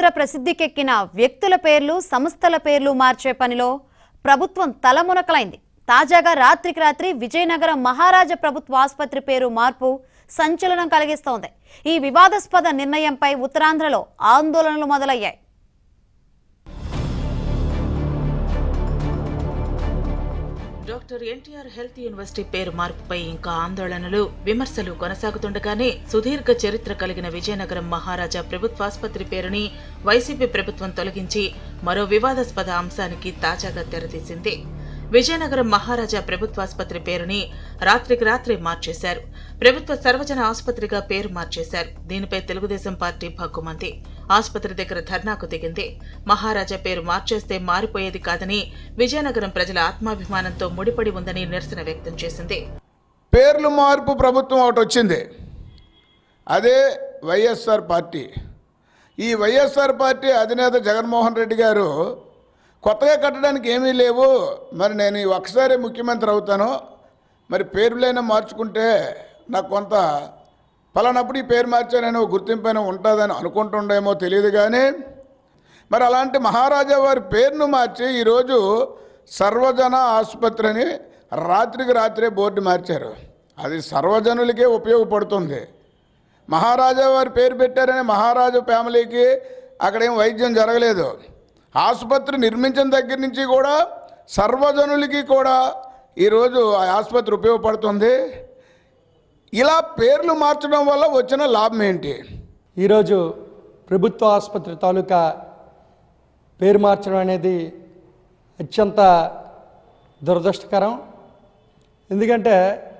చరిత్ర ప్రసిద్ధికెక్కిన వ్యక్తుల పేర్లు సంస్థల పేర్లు మార్చే పనిలో ప్రభుత్వం తలమునకలైంది తాజాగా రాత్రికి రాత్రి విజయనగరం మహారాజా ప్రభుత్వ ఆసుపత్రి పేరు మార్పు సంచలనం కలిగిస్తోంది ఈ వివాదాస్పద నిర్ణయంపై ఉత్తరాంధ్రలో ఆందోళనలు మొదలయ్యాయి డాక్టర్ ఎన్టీఆర్ హెల్త్ యూనివర్సిటీ పేరు మార్పుపై ఇంకా ఆందోళనలు విమర్శలు కొనసాగుతుండగానే సుదీర్ఘ చరిత్ర కలిగిన విజయనగరం మహారాజా ప్రభుత్వాసుపత్రి పేరుని వైసీపీ ప్రభుత్వం తొలగించి మరో వివాదాస్పద అంశానికి తాజాగా తెరతీసింది విజయనగరం మహారాజా ప్రభుత్వాసుపత్రి పేరుని రాత్రికి రాత్రి మార్చేశారు ప్రభుత్వ సర్వజన ఆసుపత్రిగా పేరు మార్చేశారు దీనిపై తెలుగుదేశం పార్టీ భగ్గుమంది ఆసుపత్రి దగ్గర ధర్నాకు దిగింది మహారాజా పేరు మార్చేస్తే మారిపోయేది కాదని విజయనగరం ప్రజల ఆత్మాభిమానంతో ముడిపడి ఉందని నిరసన వ్యక్తం చేసింది పేర్లు మార్పు ప్రభుత్వం ఒకటి వచ్చింది అదే వైఎస్ఆర్ పార్టీ ఈ వైఎస్ఆర్ పార్టీ అధినేత జగన్మోహన్ రెడ్డి గారు కొత్తగా కట్టడానికి ఏమీ లేవు మరి నేను ఈ ఒక్కసారి ముఖ్యమంత్రి అవుతాను మరి పేర్లైనా మార్చుకుంటే నాకు కొంత పలానప్పుడు ఈ పేరు మార్చానని ఒక గుర్తింపైనా ఉంటుందని అనుకుంటుండేమో తెలియదు కానీ మరి అలాంటి మహారాజా వారి పేరును మార్చి ఈరోజు సర్వజన ఆసుపత్రి అని రాత్రికి రాత్రే బోర్డు మార్చారు అది సర్వజనులకే ఉపయోగపడుతుంది మహారాజా వారి పేరు పెట్టారని మహారాజా ఫ్యామిలీకి అక్కడేం వైద్యం జరగలేదు ఆసుపత్రి నిర్మించిన దగ్గర నుంచి కూడా సర్వజనులకి కూడా ఈరోజు ఆ ఆసుపత్రి ఉపయోగపడుతుంది ఇలా పేర్లు మార్చడం వల్ల వచ్చిన లాభం ఏంటి ఈరోజు ప్రభుత్వ ఆసుపత్రి తాలూకా పేరు మార్చడం అనేది అత్యంత దురదృష్టకరం ఎందుకంటే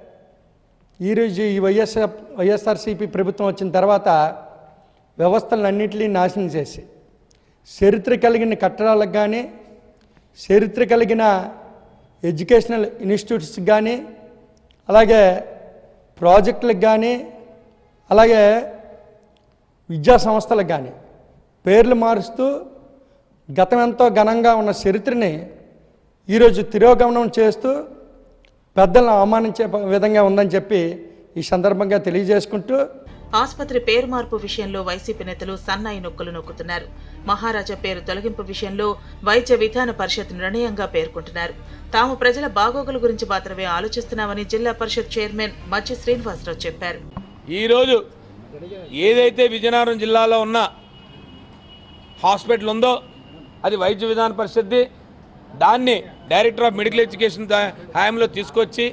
ఈరోజు ఈ వైఎస్ఆర్ వైఎస్ఆర్సీపీ ప్రభుత్వం వచ్చిన తర్వాత వ్యవస్థలన్నింటినీ నాశనం చేసి చరిత్ర కలిగిన కట్టడాలకు కానీ చరిత్ర కలిగిన ఎడ్యుకేషనల్ ఇన్స్టిట్యూట్స్కి కానీ అలాగే ప్రాజెక్టులకు కానీ అలాగే విద్యా సంస్థలకు కానీ పేర్లు మారుస్తూ గతం ఎంతో ఘనంగా ఉన్న చరిత్రని ఈరోజు తిరోగమనం చేస్తూ పెద్దలను అవమానించే ప- విధంగా ఉందని చెప్పి ఈ సందర్భంగా తెలియజేసుకుంటూ ఆసుపత్రి పేరు మార్పు విషయంలో వైసీపీ నేతలు సన్నాయి నొక్కులు నొక్కుతున్నారు మహారాజా పేరు తొలగింపు విషయంలో వైద్య విధాన పరిషత్ నిర్ణయంగా పేర్కొంటున్నారు తాము ప్రజల బాగోగుల గురించి మాత్రమే ఆలోచిస్తున్నామని జిల్లా పరిషత్ చైర్మన్ మచ్చి శ్రీనివాసరావు చెప్పారు ఈరోజు ఏదైతే విజయనగరం జిల్లాలో ఉన్న హాస్పిటల్ ఉందో అది వైద్య విధాన పరిషత్ది దాన్ని డైరెక్టర్ ఆఫ్ మెడికల్ ఎడ్యుకేషన్ దా- హయాంలో తీసుకొచ్చి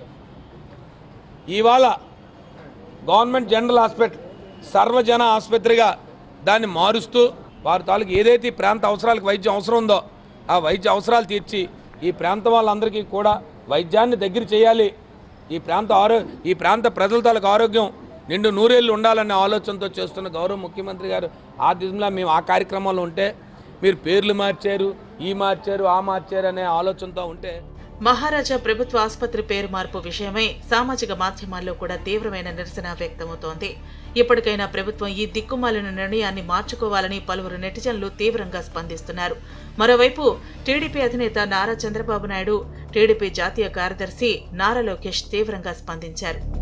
ఇవాళ గవర్నమెంట్ జనరల్ హాస్పిటల్ సర్వజన ఆసుపత్రిగా దాన్ని మారుస్తూ వారి తాలూకు ఏదైతే ఈ ప్రాంత అవసరాలకు వైద్యం అవసరం ఉందో ఆ వైద్య అవసరాలు తీర్చి ఈ ప్రాంతం వాళ్ళందరికీ కూడా వైద్యాన్ని దగ్గర చేయాలి ఈ ప్రాంత ఆరో ఈ ప్రాంత ప్రజల తాలూకు ఆరోగ్యం నిండు నూరేళ్ళు ఉండాలనే ఆలోచనతో చేస్తున్న గౌరవ ముఖ్యమంత్రి గారు ఆ దిశలో మేము ఆ కార్యక్రమంలో ఉంటే మీరు పేర్లు మార్చారు ఈ మార్చారు ఆ మార్చారు అనే ఆలోచనతో ఉంటే మహారాజా ప్రభుత్వ ఆసుపత్రి పేరు మార్పు విషయమై సామాజిక మాధ్యమాల్లో కూడా తీవ్రమైన నిరసన వ్యక్తమవుతోంది ఇప్పటికైనా ప్రభుత్వం ఈ దిక్కుమాలిన నిర్ణయాన్ని మార్చుకోవాలని పలువురు నెటిజన్లు తీవ్రంగా స్పందిస్తున్నారు మరోవైపు టీడీపీ అధినేత నారా చంద్రబాబు నాయుడు టీడీపీ జాతీయ కార్యదర్శి నారా లోకేష్ తీవ్రంగా స్పందించారు